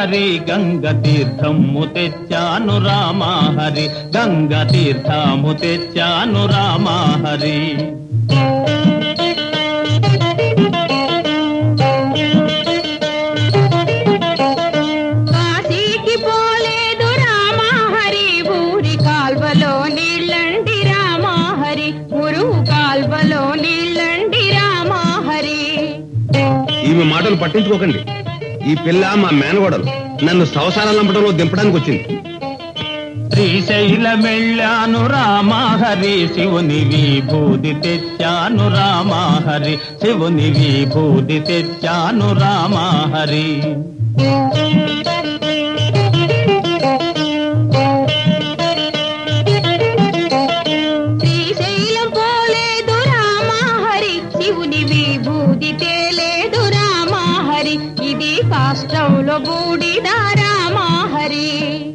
హరి గంగ తీర్థము తెచ్చాను రామ హరి గంగ తీర్థము తెచ్చాను రామ హరి కాశీకి పోలేదు రామా హరి ఊరి కాల్వలో నీళ్ళండి రామా హరి మురుగు కాల్వలో నీళ్ళండి రామా హరి ఈమె మాటలు పట్టించుకోకండి ఈ పిల్ల మా మేనగోడలు నన్ను సంవత్సరాల నంపడంలో దింపడానికి వచ్చింది శ్రీశైల మెళ్ళాను రామ హరి శివుని విభూది తెచ్చాను రామ హరి శివుని విభూది తెచ్చాను రామ హరి శ్రీశైలం పోలేదు రామా హరి శివుని విభూది తేలేదు రామా హరి ఇది కాష్టంలో బూడిద రామా హరి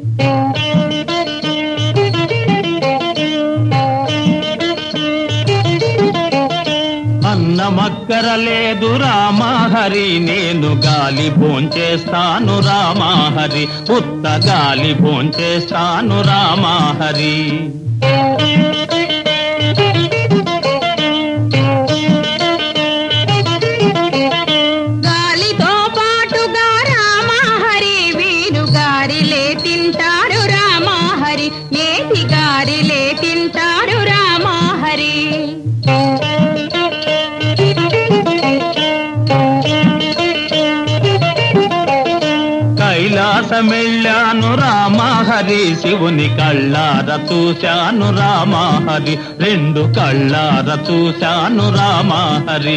అన్నమక్కర లేదు రామ హరి నేను గాలి భోంచేస్తాను రామ హరి ఉత్త గాలి భోంచేస్తాను రామ హరి గాలితో పాటుగా రామా హరి వీరు గారిలే తింటారు రామా హరి నేతి గారిలే తింటారు రామా హరి కైలాసమెళ్ళాను రామ హరి శివుని కళ్ళార చూశాను రామ హరి రెండు కళ్ళార చూశాను రామ హరి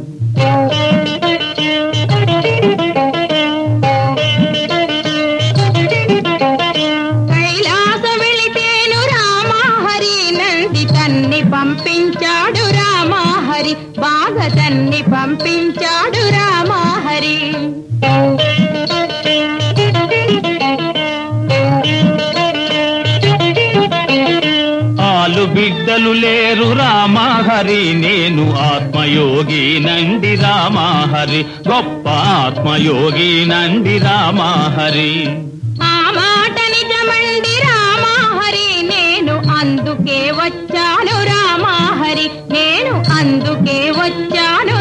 కైలాస వెళితేను రామా హరి నంది తన్ని పంపించాడు రామా హరి బాగా తన్ని పంపించాడు రామా హరి ఆలు బిడ్డలు లేరు రామ హరి నేను ఆత్మయోగి నండి రామ హరి గొప్ప ఆత్మయోగి నండి రామ హరి ఆ మాట నిజమండి రామా హరి నేను అందుకే వచ్చాను రామా హరి నేను అందుకే వచ్చాను